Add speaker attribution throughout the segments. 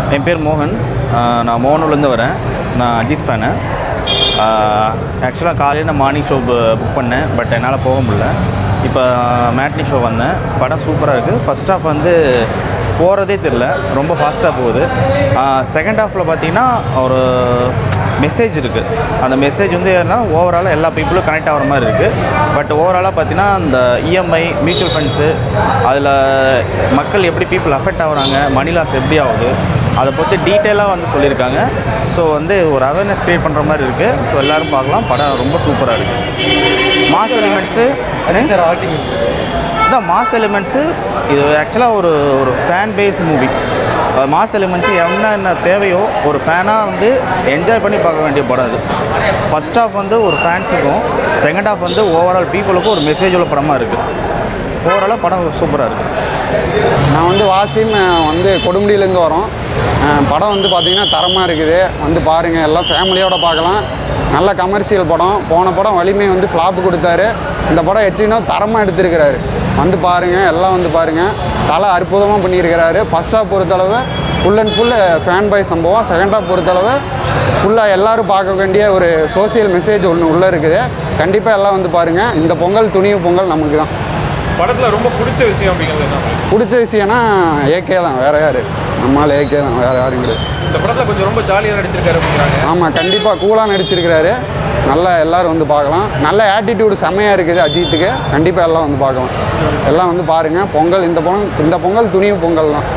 Speaker 1: என் பேர் மோகன் ஆஹ் நான் மோகனூர்லேருந்து வரேன் நான் அஜித் ஃபேனு ஆக்சுவலாக காலையில் நான் மார்னிங் ஷோ புக் பண்ணேன் பட் என்னால் போக முடியல இப்போ மேட்னி ஷோ வந்தேன் படம் சூப்பராக இருக்குது ஃபஸ்ட் ஹாஃப் வந்து போகிறதே தெரில ரொம்ப ஃபாஸ்ட்டாக போகுது செகண்ட் ஹாஃபில் பார்த்தீங்கன்னா ஒரு மெசேஜ் இருக்குது அந்த மெசேஜ் வந்து என்னன்னா ஓவராலாக எல்லா பீப்புளும் கனெக்ட் ஆகிற மாதிரி இருக்குது பட் ஓவராலாக பார்த்தீங்கன்னா இந்த இஎம்ஐ மியூச்சுவல் ஃபண்ட்ஸு அதில் மக்கள் எப்படி பீப்புள் அஃபெக்ட் ஆகுறாங்க மணி லாஸ் எப்படி ஆகுது அதை பற்றி டீட்டெயிலாக வந்து சொல்லியிருக்காங்க ஸோ வந்து ஒரு அவேர்னஸ் க்ரியேட் பண்ணுற மாதிரி இருக்குது ஸோ எல்லோரும் பார்க்கலாம் படம் ரொம்ப சூப்பராக இருக்குது மாஸ் எலிமெண்ட்ஸு
Speaker 2: சார் ஆக்டிங்
Speaker 1: இதான் மாஸ் எலிமெண்ட்ஸு இது ஆக்சுவலாக ஒரு ஒரு fan base movie mass elements என்னென்ன தேவையோ ஒரு ஃபேனாக வந்து என்ஜாய் பண்ணி பார்க்க வேண்டிய படம் இது ஃபஸ்ட் ஹாஃப் வந்து ஒரு ஃபேன்ஸுக்கும் செகண்ட் ஹாஃப் வந்து ஓவரால் பீப்புளுக்கும் ஒரு மெசேஜ் உள்ள படமாக இருக்குது ஓவராலாக படம் சூப்பராக இருக்குது
Speaker 3: நான் வந்து வாசிம் அஹ், வந்து கொடுமுடியிலேருந்து வரோம் அஹ், படம் வந்து பார்த்திங்கன்னா தரமாக இருக்குது வந்து பாருங்கள் எல்லாம் ஃபேமிலியோட பார்க்கலாம் நல்ல கமர்ஷியல் படம் போன படம் வலிமை வந்து ஃப்ளாப் கொடுத்தாரு இந்த படம் எச்சினோ தரமாக எடுத்திருக்கிறாரு வந்து பாருங்கள் எல்லாம் வந்து பாருங்கள் தலை அற்புதமாக பண்ணியிருக்கிறாரு ஃபர்ஸ்ட் ஹாஃப் பொறுத்தளவு full and full fan boy சம்பவம் செகண்ட் ஹாஃப் பொறுத்தளவு ஃபுல்லாக எல்லாரும் பார்க்க வேண்டிய ஒரு சோஷியல் மெசேஜ் ஒன்று உள்ளே இருக்குது கண்டிப்பாக எல்லாம் வந்து பாருங்கள் இந்த பொங்கல் துணிவு பொங்கல் நமக்கு தான்
Speaker 2: படத்தில் ரொம்ப பிடிச்ச விஷயம் அப்படிங்கிறது என்ன
Speaker 3: பிடிச்ச விஷயம்னா ஏகே தான் வேறு யார் நம்மளால் ஏகே தான் வேறு யாரும் கிடையாது
Speaker 2: இந்த படத்தில் கொஞ்சம் ரொம்ப ஜாலியாக நடிச்சிருக்காரு அப்படிங்கிறாங்க
Speaker 3: ஆமாம் கண்டிப்பாக கூலாக நடிச்சிருக்கிறாரு நல்லா எல்லாரும் வந்து பார்க்கலாம் நல்ல ஆட்டிடியூடு செம்மையாக இருக்குது அஜித்துக்கு கண்டிப்பாக எல்லாம் வந்து பார்க்கலாம் எல்லாம் வந்து பாருங்கள் பொங்கல் இந்த பொங்கல் இந்த பொங்கல் துணிவு பொங்கல் தான்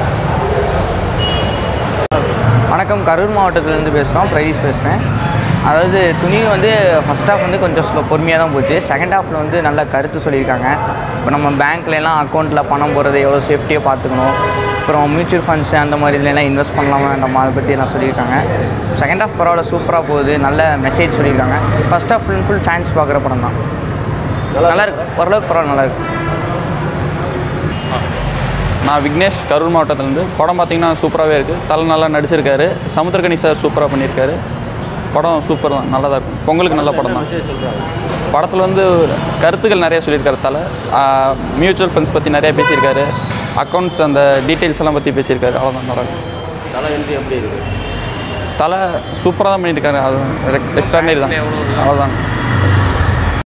Speaker 4: வணக்கம் கரூர் மாவட்டத்துலேருந்து பேசுகிறோம் பிரதீஷ் பேசுகிறேன் அதாவது துணி வந்து ஃபஸ்ட் ஹாஃப் வந்து கொஞ்சம் ஸ்லோ பொறுமையாக தான் போச்சு செகண்ட் ஹாஃபில் வந்து நல்ல கருத்து சொல்லியிருக்காங்க இப்போ நம்ம பேங்க்ல எல்லாம் அக்கௌண்ட்டில் பணம் போடுறது எவ்வளோ சேஃப்டியாக பார்த்துக்கணும் அப்புறம் மியூச்சுவல் ஃபண்ட்ஸ் அந்த மாதிரி இதுலலாம் இன்வெஸ்ட் பண்ணலாமா வேண்டாமா அதை பற்றி எல்லாம் சொல்லியிருக்காங்க செகண்ட் ஹாஃப் பரவாயில்ல சூப்பராக போகுது நல்ல மெசேஜ் சொல்லியிருக்காங்க first half full full fans பார்க்குற படம் தான் நல்லா இருக்கு ஓரளவுக்கு பரவாயில்ல நல்லா இருக்கு
Speaker 5: நான் விக்னேஷ் கரூர் மாவட்டத்துலேருந்து படம் பார்த்தீங்கன்னா சூப்பராகவே இருக்குது தலை நல்லா நடிச்சிருக்காரு சமுத்திரகனி சார் சூப்பராக பண்ணியிருக்காரு படம் சூப்பர் தான் நல்லா தான் இருக்கும் பொங்கலுக்கு நல்ல படம் தான் படத்தில் வந்து கருத்துக்கள் நிறைய சொல்லியிருக்காரு தலை மியூச்சுவல் ஃபண்ட்ஸ் பற்றி நிறைய பேசியிருக்காரு அக்கௌண்ட்ஸ் அந்த டீட்டெயில்ஸ் எல்லாம் பற்றி பேசியிருக்காரு அவ்வளோதான் நல்லா இருக்கும்
Speaker 1: தலை என்ட்ரி எப்படி இருக்குது
Speaker 5: தலை சூப்பராக தான் பண்ணியிருக்காரு அது எக்ஸ்ட்ராடனரி தான் அவ்வளோதான்